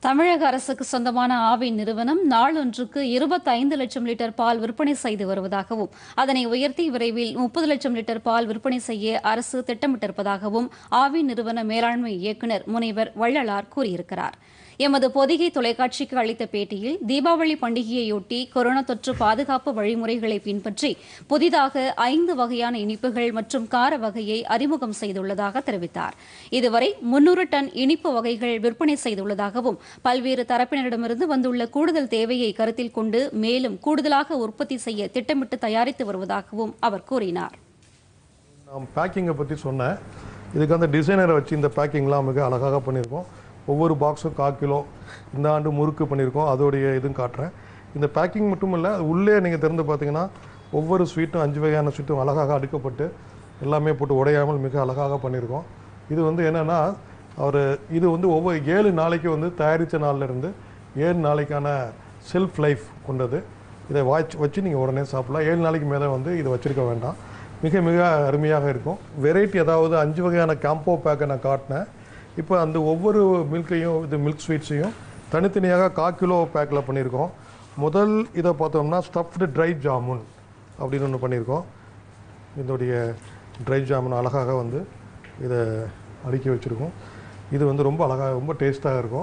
தமிழக அரசுக்கு சொந்தமான ஆவின் நிறுவனம் நாளொன்றுக்கு இருபத்தைந்து லட்சம் லிட்டர் பால் விற்பனை செய்து வருவதாகவும் அதனை உயர்த்தி விரைவில் முப்பது லட்சம் லிட்டர் பால் விற்பனை செய்ய அரசு திட்டமிட்டிருப்பதாகவும் ஆவின் நிறுவன மேலாண்மை இயக்குநர் முனைவர் வள்ளலார் கூறியிருக்கிறார் எமது பொதிகை தொலைக்காட்சிக்கு அளித்த பேட்டியில் தீபாவளி பண்டிகையையொட்டி கொரோனா தொற்று பாதுகாப்பு வழிமுறைகளை பின்பற்றி புதிதாக ஐந்து வகையான இனிப்புகள் மற்றும் கார வகையை அறிமுகம் செய்துள்ளதாக தெரிவித்தார் இதுவரை முன்னூறு டன் இனிப்பு வகைகள் விற்பனை செய்துள்ளதாகவும் பல்வேறு தரப்பினரிடமிருந்து வந்துள்ள கூடுதல் தேவையை கருத்தில் கொண்டு மேலும் கூடுதலாக உற்பத்தி செய்ய திட்டமிட்டு தயாரித்து வருவதாகவும் அவர் கூறினார் நான் பேக்கிங்கை பற்றி சொன்னேன் இதுக்கு அந்த டிசைனரை வச்சு இந்த பேக்கிங்லாம் மிக அழகாக பண்ணியிருக்கோம் ஒவ்வொரு பாக்ஸும் கால் கிலோ இந்த ஆண்டு முறுக்கு பண்ணியிருக்கோம் அதோடைய இதுவும் காட்டுறேன் இந்த பேக்கிங் மட்டும் இல்லை உள்ளே நீங்கள் திறந்து பார்த்தீங்கன்னா ஒவ்வொரு ஸ்வீட்டும் அஞ்சு வகையான ஸ்வீட்டும் அழகாக அடுக்கப்பட்டு எல்லாமே போட்டு உடையாமல் மிக அழகாக பண்ணியிருக்கோம் இது வந்து என்னென்னா அவர் இது வந்து ஒவ்வொரு ஏழு நாளைக்கு வந்து தயாரித்த நாள்லேருந்து ஏழு நாளைக்கான செல்ஃப் லைஃப் கொண்டது இதை வாட்ச் வச்சு நீங்கள் உடனே சாப்பிடலாம் ஏழு நாளைக்கு மேலே வந்து இதை வச்சிருக்க வேண்டாம் மிக மிக அருமையாக இருக்கும் வெரைட்டி அதாவது அஞ்சு வகையான காம்போ பேக்கை நான் காட்டினேன் இப்போ அந்த ஒவ்வொரு மில்கையும் இது மில்க் ஸ்வீட்ஸையும் தனித்தனியாக கால் கிலோ பேக்கில் பண்ணியிருக்கோம் முதல் இதை பார்த்தோம்னா ஸ்டஃப்டு ட்ரை ஜாமுன் அப்படின்னு ஒன்று பண்ணியிருக்கோம் இதோடைய ட்ரை ஜாமுன் அழகாக வந்து இதை அடுக்கி வச்சுருக்கோம் இது வந்து ரொம்ப அழகாக ரொம்ப டேஸ்ட்டாக இருக்கும்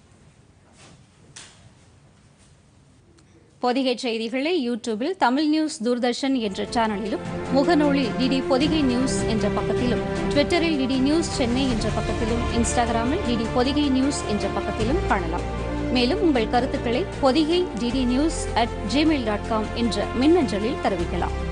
பொதிகை செய்திகளை யூடியூபில் தமிழ் நியூஸ் தூர்தர்ஷன் என்ற சேனலிலும் முகநூலில் டிடி பொதிகை நியூஸ் என்ற பக்கத்திலும் ட்விட்டரில் டிடி நியூஸ் சென்னை என்ற பக்கத்திலும் இன்ஸ்டாகிராமில் டிடி பொதிகை நியூஸ் என்ற பக்கத்திலும் காணலாம் மேலும் உங்கள் கருத்துக்களை Podhigai DD news at Gmail dot com என்ற மின்னஞ்சலில் தெரிவிக்கலாம்